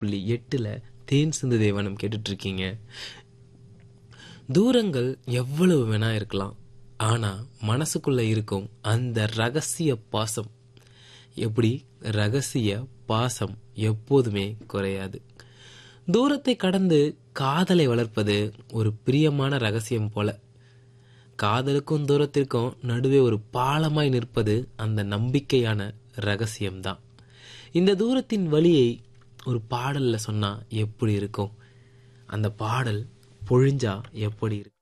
புள்ளி எட்டுல தேன் சிந்து தேவனம் கேட்டுட்டு இருக்கீங்க தூரங்கள் எவ்வளவு வேணா இருக்கலாம் ஆனா மனசுக்குள்ள இருக்கும் அந்த ரகசிய பாசம் எப்படி ரகசிய பாசம் எப்போதுமே குறையாது தூரத்தை கடந்து காதலை வளர்ப்பது ஒரு பிரியமான ரகசியம் போல காதலுக்கும் தூரத்திற்கும் நடுவே ஒரு பாலமாய் நிற்பது அந்த நம்பிக்கையான ரகசியம்தான் இந்த தூரத்தின் வழியை ஒரு பாடல்ல சொன்னா எப்படி இருக்கும் அந்த பாடல் பொழிஞ்சா எப்படி இருக்கும்